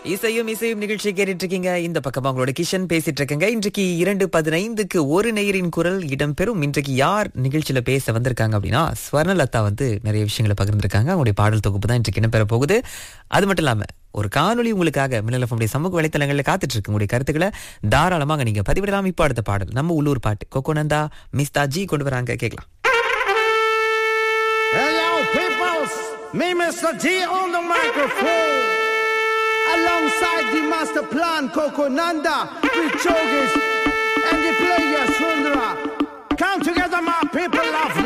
இசையும் இசையும் நிகழ்ச்சி கேட்டுட்டு இருக்கீங்க இந்த பக்கமா உங்களோட கிஷன் பேசிட்டு இருக்கேங்க இன்றைக்கு இரண்டு பதினைந்துக்கு ஒரு நேயரின் குரல் இடம்பெறும் இன்றைக்கு யார் நிகழ்ச்சியில பேச வந்திருக்காங்க அப்படின்னா ஸ்வர்ணலதா வந்து நிறைய விஷயங்களை பகிர்ந்திருக்காங்க அவங்களுடைய பாடல் தொகுப்பு தான் இன்றைக்கு இடம்பெற போகுது அது மட்டும் இல்லாம ஒரு காணொளி உங்களுக்காக மின்னலஃபமுடைய சமூக வலைத்தளங்களில் காத்துட்டு இருக்கு உங்களுடைய கருத்துக்களை தாராளமாக நீங்க பதிவிடலாம் இப்போ அடுத்த பாடல் நம்ம உள்ளூர் பாட்டு கொக்கோனந்தா மிஸ்தா ஜி கொண்டு வராங்க கேட்கலாம் Hey yo, peoples! Me, Mr. G on the microphone. Alongside the master plan, Coco Nanda, with Chogis, and the player Sundra. Come together, my people of